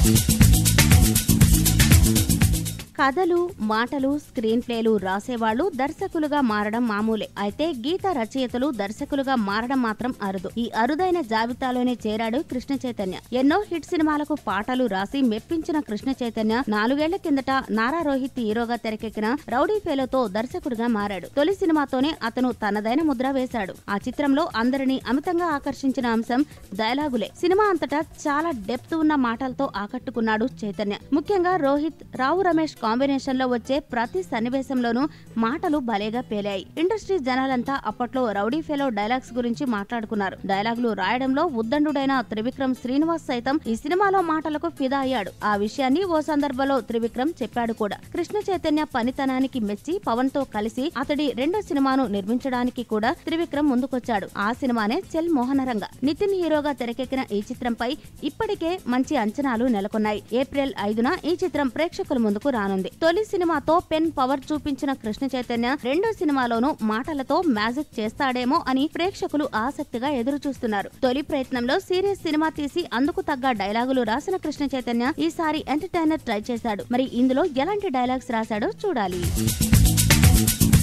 కథలు మాటలు స్క్రీన్ ప్లేలు రాసేవాళ్లు దర్శకులుగా మారడం మామూలే అయితే గీత రచయితలు దర్శకులుగా మారడం మాత్రం అరుదు ఈ అరుదైన జాబితాలోనే చేరాడు కృష్ణ చైతన్య ఎన్నో హిట్ సినిమాలకు పాటలు రాసి మెప్పించిన కృష్ణ చైతన్య నాలుగేళ్ల కిందట నారా రోహిత్ హీరోగా తెరకెక్కిన రౌడీ ఫేలోతో దర్శకుడిగా మారాడు తొలి సినిమాతోనే అతను తనదైన ముద్ర వేశాడు ఆ చిత్రంలో అందరినీ అమితంగా ఆకర్షించిన అంశం డైలాగులే సినిమా అంతటా చాలా డెప్త్ ఉన్న మాటలతో ఆకట్టుకున్నాడు చైతన్య ముఖ్యంగా రోహిత్ రావు రమేష్ కాంబినేషన్ లో వచ్చే ప్రతి సన్నివేశంలోనూ మాటలు భలేగా పేలాయి ఇండస్ట్రీ జనాలంతా అప్పట్లో రౌడీ ఫెలో డైలాగ్స్ గురించి మాట్లాడుకున్నారు డైలాగులు రాయడంలో ఉద్దండుడైన త్రివిక్రమ్ శ్రీనివాస్ సైతం ఈ సినిమాలో మాటలకు ఫిదా అయ్యాడు ఆ విషయాన్ని ఓ సందర్భంలో త్రివిక్రమ్ చెప్పాడు కూడా కృష్ణ చైతన్య పనితనానికి మెచ్చి పవన్ తో కలిసి అతడి రెండో సినిమాను నిర్మించడానికి కూడా త్రివిక్రమ్ ముందుకొచ్చాడు ఆ సినిమానే చెల్ మోహనరంగ నితిన్ హీరోగా తెరకెక్కిన ఈ చిత్రంపై ఇప్పటికే మంచి అంచనాలు నెలకొన్నాయి ఏప్రిల్ ఐదున ఈ చిత్రం ప్రేక్షకుల ముందుకు రానుంది తొలి సినిమాతో పెన్ పవర్ చూపించిన కృష్ణ చైతన్య రెండో సినిమాలోనూ మాటలతో మ్యాజిక్ చేస్తాడేమో అని ప్రేక్షకులు ఆసక్తిగా ఎదురు చూస్తున్నారు తొలి ప్రయత్నంలో సీరియస్ సినిమా తీసి అందుకు తగ్గ డైలాగులు రాసిన కృష్ణ చైతన్య ఈసారి ఎంటర్టైనర్ ట్రై చేశాడు మరి ఇందులో ఎలాంటి డైలాగ్స్ రాశాడో చూడాలి